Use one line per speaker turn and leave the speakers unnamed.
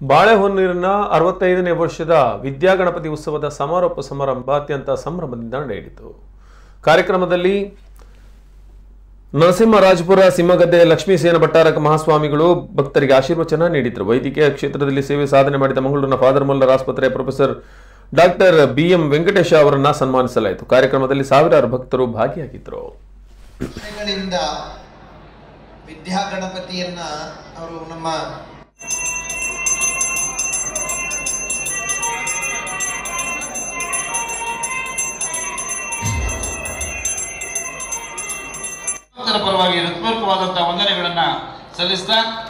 ಬಾಳೆಹೊನ್ನೂರಿನ ಅರವತ್ತೈದನೇ ವರ್ಷದ ವಿದ್ಯಾಗಣಪತಿ ಉತ್ಸವದ ಸಮಾರೋಪ ಸಮಾರಂಭ ಅತ್ಯಂತ ಸಂಭ್ರಮದಿಂದ ನಡೆಯಿತು ಕಾರ್ಯಕ್ರಮದಲ್ಲಿ ನರಸಿಂಹರಾಜಪುರ ಸಿಂಹಗದ್ದೆ ಲಕ್ಷ್ಮೀಸೇನ ಭಟ್ಟಾರಕ ಮಹಾಸ್ವಾಮಿಗಳು ಭಕ್ತರಿಗೆ ಆಶೀರ್ವಚನ ನೀಡಿದರು ವೈದ್ಯಕೀಯ ಕ್ಷೇತ್ರದಲ್ಲಿ ಸೇವೆ ಸಾಧನೆ ಮಾಡಿದ ಮಂಗಳೂರಿನ ಫಾದರ್ ಮೊಲ್ಲರ್ ಆಸ್ಪತ್ರೆಯ professor doctor B M Venkatesha ಅವರನ್ನ ಸನ್ಮಾನಿಸಲಾಯಿತು ಕಾರ್ಯಕ್ರಮದಲ್ಲಿ ಸಾವಿರಾರು ಭಕ್ತರು ಭಾಗಿಯಾಗಿದ್ದರು
ವರ್ಷಗಳಿಂದ ವಿದ್ಯಾಗಣಪತಿಯನ್ನ ಅವರು ನಮ್ಮ
ಭಕ್ತರ ಪರವಾಗಿ ಹೃತ್ಪೂರ್ವಕವಾದಂತಹ ವಂದನೆಗಳನ್ನ ಸಲ್ಲಿಸ್ತಾ